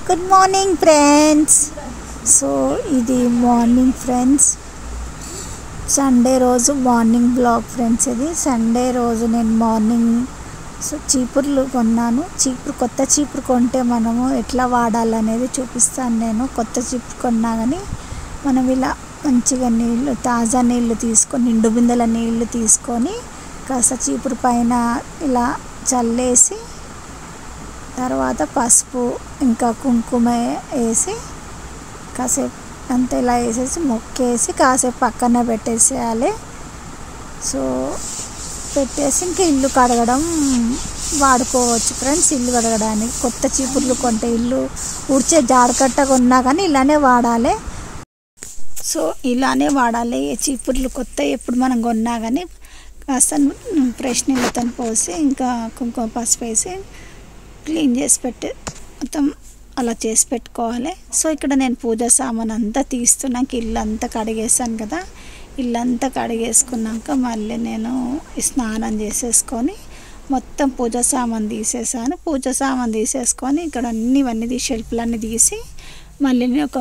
good morning friends so ఇది morning friends Sunday రోజు morning vlog friends ఇది Sunday రోజు నేను మార్నింగ్ సో చీపుర్లు కొన్నాను చీపురు కొత్త చీపురు కొంటే మనము ఎట్లా వాడాలనేది చూపిస్తాను నేను కొత్త చీపురు కొన్నా కానీ మనం ఇలా మంచిగా నీళ్ళు తాజా నీళ్ళు తీసుకొని నిండు బిందెల నీళ్ళు తీసుకొని కాస్త చీపురు పైన ఇలా చల్లేసి తర్వాత పసుపు ఇంకా కుంకుమ వేసి కాసేపు అంతా ఇలా వేసేసి మొక్కేసి కాసేపు పక్కన పెట్టేసేయాలి సో పెట్టేసి ఇంకా ఇల్లు కడగడం వాడుకోవచ్చు ఫ్రెండ్స్ ఇల్లు కడగడానికి కొత్త చీపుర్లు కొంటే ఇల్లు ఊడ్చే జాడకట్ట కొన్నా కానీ ఇలానే వాడాలి సో ఇలానే వాడాలి ఏ చీపుర్లు కొత్త ఎప్పుడు మనం కొన్నా కానీ కాస్త ఫ్రెష్ నీళ్ళతో పోసి ఇంకా కుంకుమ పసుపు వేసి క్లీన్ చేసి పెట్టి మొత్తం అలా చేసి పెట్టుకోవాలి సో ఇక్కడ నేను పూజ సామాన్ అంతా తీస్తున్నాక ఇల్లు అంతా కడిగేసాను కదా ఇల్లు అంతా కడిగేసుకున్నాక మళ్ళీ నేను స్నానం చేసేసుకొని మొత్తం పూజ సామాన్ తీసేసాను పూజ సామాన్ తీసేసుకొని ఇక్కడ అన్ని ఇవన్నీ తీసి షెల్ఫ్లన్నీ తీసి మళ్ళీ నేను ఒక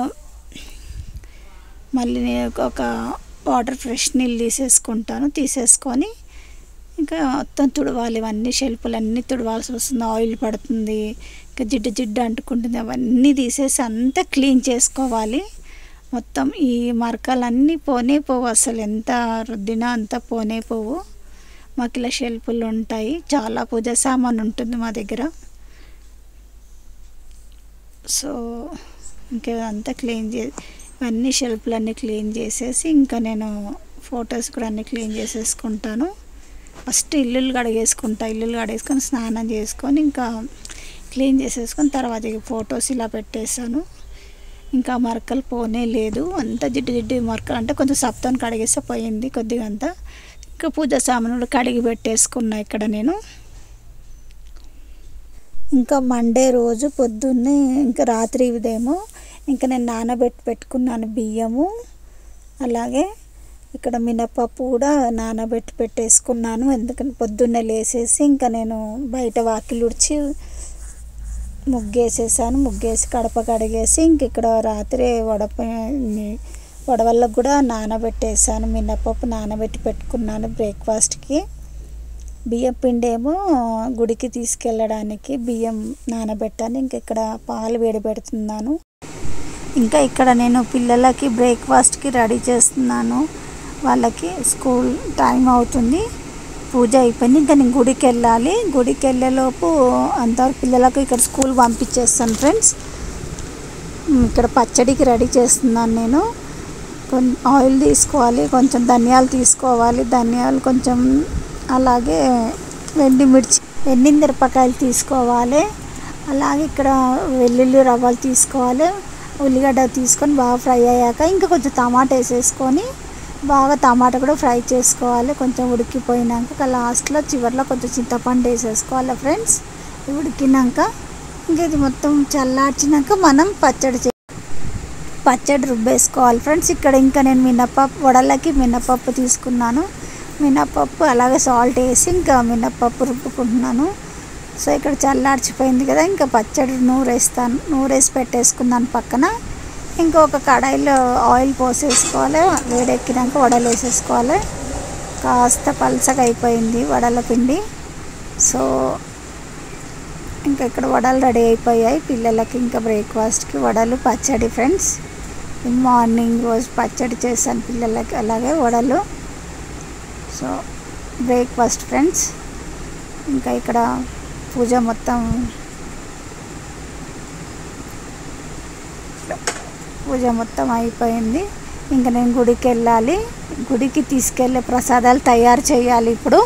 మళ్ళీ నేను ఒక వాటర్ ఫ్రెష్ నీళ్ళు తీసేసుకుంటాను తీసేసుకొని ఇంకా మొత్తం తుడవాలి ఇవన్నీ షెల్ఫ్లన్నీ తుడవాల్సి వస్తుంది ఆయిల్ పడుతుంది ఇంకా జిడ్డు జిడ్డు అంటుకుంటుంది అవన్నీ తీసేసి అంతా క్లీన్ చేసుకోవాలి మొత్తం ఈ మరకలన్నీ పోనే పోవు అసలు ఎంత రుద్దినా అంత పోనే పోవు మాకు ఇలా షెల్ఫ్లు ఉంటాయి చాలా పూజ సామాన్ ఉంటుంది మా దగ్గర సో ఇంకా అంతా క్లీన్ చే ఇవన్నీ షెల్ఫ్లన్నీ క్లీన్ చేసేసి ఇంకా నేను ఫొటోస్ కూడా అన్నీ క్లీన్ చేసేసుకుంటాను ఫస్ట్ ఇల్లులు కడిగేసుకుంటా ఇల్లులు కడిగేసుకొని స్నానం చేసుకొని ఇంకా క్లీన్ చేసేసుకొని తర్వాత ఇక ఫొటోస్ ఇలా పెట్టేశాను ఇంకా మరకలు పోనే లేదు అంత జిడ్డు జిడ్డు మరకలు అంటే కొంచెం సప్తం కడిగేస్తే పోయింది కొద్దిగా అంతా ఇంకా పూజ సామానులు కడిగి పెట్టేసుకున్నా ఇక్కడ నేను ఇంకా మండే రోజు పొద్దున్నే ఇంకా రాత్రి ఇదేమో ఇంకా నేను నానబెట్టి పెట్టుకున్నాను బియ్యము అలాగే ఇక్కడ మినపప్పు కూడా నానబెట్టి పెట్టేసుకున్నాను ఎందుకంటే పొద్దున్నే లేసేసి ఇంకా నేను బయట వాకిలు ఉడిచి ముగ్గేసేసాను ముగ్గేసి కడప కడిగేసి ఇంక ఇక్కడ రాత్రి వడప వడవల్లకు కూడా నానబెట్టేసాను మినపప్పు నానబెట్టి పెట్టుకున్నాను బ్రేక్ఫాస్ట్కి బియ్యం పిండి ఏమో గుడికి తీసుకెళ్ళడానికి బియ్యం నానబెట్టాను ఇంక ఇక్కడ పాలు వేడి పెడుతున్నాను ఇంకా ఇక్కడ నేను పిల్లలకి బ్రేక్ఫాస్ట్కి రెడీ చేస్తున్నాను వాళ్ళకి స్కూల్ టైం అవుతుంది పూజ అయిపోయింది ఇంకా నేను గుడికి వెళ్ళాలి గుడికి వెళ్ళేలోపు అంతవరకు పిల్లలకు ఇక్కడ స్కూల్ పంపించేస్తాను ఫ్రెండ్స్ ఇక్కడ పచ్చడికి రెడీ చేస్తున్నాను నేను కొన్ని ఆయిల్ తీసుకోవాలి కొంచెం ధనియాలు తీసుకోవాలి ధనియాలు కొంచెం అలాగే వెండి మిర్చి ఎండి మిరపకాయలు తీసుకోవాలి అలాగే ఇక్కడ వెల్లుల్లి రవ్వలు తీసుకోవాలి ఉల్లిగడ్డ తీసుకొని బాగా ఫ్రై అయ్యాక ఇంకా కొంచెం టమాటా వేసేసుకొని బాగా టమాటా కూడా ఫ్రై చేసుకోవాలి కొంచెం ఉడికిపోయినాక లాస్ట్లో చివరిలో కొంచెం చింతపండు వేసేసుకోవాలి ఫ్రెండ్స్ ఉడికినాక ఇంకా ఇది మొత్తం చల్లార్చినాక మనం పచ్చడి చే పచ్చడి రుబ్బేసుకోవాలి ఫ్రెండ్స్ ఇక్కడ ఇంకా నేను మినపప్పు వడలకి మినపప్పు తీసుకున్నాను మినపప్పు అలాగే సాల్ట్ వేసి ఇంకా మినపప్పు రుబ్బుకుంటున్నాను సో ఇక్కడ చల్లార్చిపోయింది కదా ఇంకా పచ్చడి నూరేస్తాను నూరేసి పెట్టేసుకున్నాను పక్కన ఇంకొక కడాయిలో ఆయిల్ పోసేసుకోవాలి వేడెక్కినాక వడలు వేసేసుకోవాలి కాస్త పలసగా అయిపోయింది వడల పిండి సో ఇంకా ఇక్కడ వడలు రెడీ అయిపోయాయి పిల్లలకి ఇంకా బ్రేక్ఫాస్ట్కి వడలు పచ్చడి ఫ్రెండ్స్ మార్నింగ్ రోజు పచ్చడి చేశాను పిల్లలకి అలాగే వడలు సో బ్రేక్ఫాస్ట్ ఫ్రెండ్స్ ఇంకా ఇక్కడ పూజ మొత్తం పూజ మొత్తం అయిపోయింది ఇంకా నేను గుడికి వెళ్ళాలి గుడికి తీసుకెళ్ళే ప్రసాదాలు తయారు చేయాలి ఇప్పుడు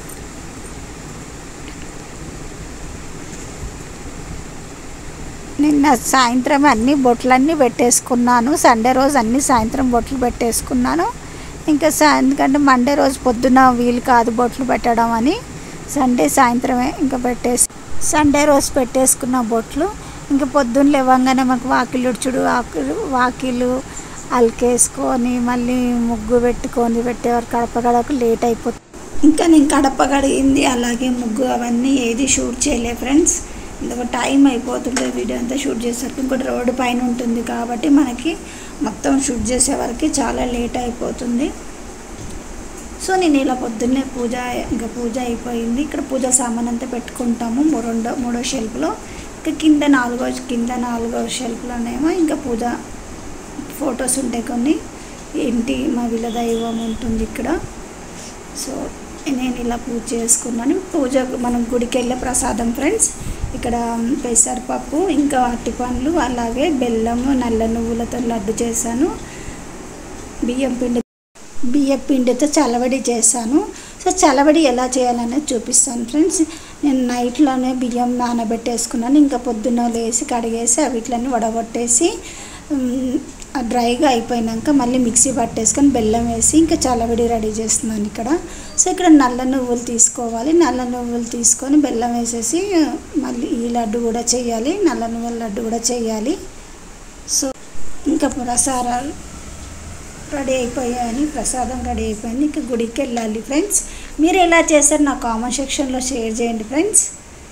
నిన్న సాయంత్రం అన్ని బొట్లన్నీ పెట్టేసుకున్నాను సండే రోజు అన్ని సాయంత్రం బొట్లు పెట్టేసుకున్నాను ఇంకా ఎందుకంటే మండే రోజు పొద్దున వీలు కాదు బొట్లు పెట్టడం అని సండే సాయంత్రమే ఇంకా పెట్టేసి సండే రోజు పెట్టేసుకున్న బొట్లు ఇంకా పొద్దున్న లేవంగానే మాకు వాకిలు ఉడుచుడు వాకిలు వాకిలు అలికేసుకొని మళ్ళీ ముగ్గు పెట్టుకొని పెట్టేవారు కడప గడకు లేట్ అయిపోతుంది ఇంకా నేను కడప కడిగింది అలాగే ముగ్గు అవన్నీ ఏది షూట్ చేయలే ఫ్రెండ్స్ ఇందుకు టైం అయిపోతుంది వీడియో అంతా షూట్ చేసేసరికి ఇంకోటి రోడ్డు పైన ఉంటుంది కాబట్టి మనకి మొత్తం షూట్ చేసే వరకు చాలా లేట్ అయిపోతుంది సో నేను ఇలా పొద్దున్నే పూజ ఇంకా పూజ అయిపోయింది ఇక్కడ పూజ సామాన్ అంతా పెట్టుకుంటాము మూ- రెండో మూడో షెల్ఫ్లో ఇంకా కింద నాలుగో కింద నాలుగో షెల్ఫ్లోనేమో ఇంకా పూజ ఫొటోస్ ఉంటాయి కొన్ని ఏంటి మా వీళ్ళ దైవం ఉంటుంది ఇక్కడ సో నేను ఇలా పూజ చేసుకున్నాను పూజ మనం గుడికి వెళ్ళే ప్రసాదం ఫ్రెండ్స్ ఇక్కడ పెసరపప్పు ఇంకా అరటిపండ్లు అలాగే బెల్లము నల్ల నువ్వులతో లడ్డు చేశాను బియ్యం పిండి బియ్యం పిండితో చలవడి చేశాను సో చలవడి ఎలా చేయాలనేది చూపిస్తాను ఫ్రెండ్స్ నేను నైట్లోనే బియ్యం నానబెట్టేసుకున్నాను ఇంకా పొద్దున్న లేసి కడిగేసి అవిట్లన్నీ వడగొట్టేసి ఉమ్, ఆ డ్రైగా అయిపోయినాక మళ్ళీ మిక్సీ పట్టేసుకొని బెల్లం వేసి ఇంకా చలవిడి రెడీ చేస్తున్నాను ఇక్కడ సో ఇక్కడ నల్ల నువ్వులు తీసుకోవాలి నల్ల నువ్వులు తీసుకొని బెల్లం వేసేసి మళ్ళీ ఈ లడ్డు కూడా చేయాలి నల్ల నువ్వుల లడ్డు కూడా చేయాలి సో ఇంకా ప్రసారాలు రెడీ అయిపోయాయని ప్రసాదం రెడీ అయిపోయింది ఇంకా గుడికి వెళ్ళాలి ఫ్రెండ్స్ మీరు ఎలా చేశారు నా కామెంట్ సెక్షన్లో షేర్ చేయండి ఫ్రెండ్స్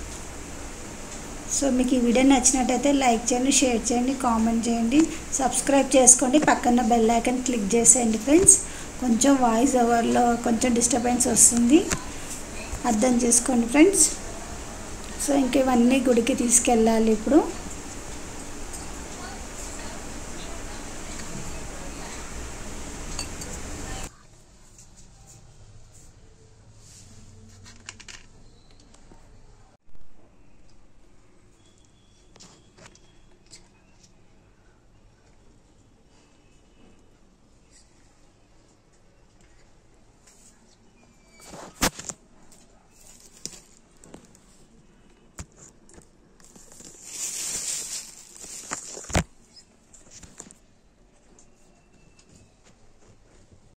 సో మీకు ఈ వీడియో నచ్చినట్టయితే లైక్ చేయండి షేర్ చేయండి కామెంట్ చేయండి సబ్స్క్రైబ్ చేసుకోండి పక్కన బెల్ ఐకన్ క్లిక్ చేసేయండి ఫ్రెండ్స్ కొంచెం వాయిస్ ఓవర్లో కొంచెం డిస్టర్బెన్స్ వస్తుంది అర్థం చేసుకోండి ఫ్రెండ్స్ సో ఇంక ఇవన్నీ గుడికి తీసుకెళ్ళాలి ఇప్పుడు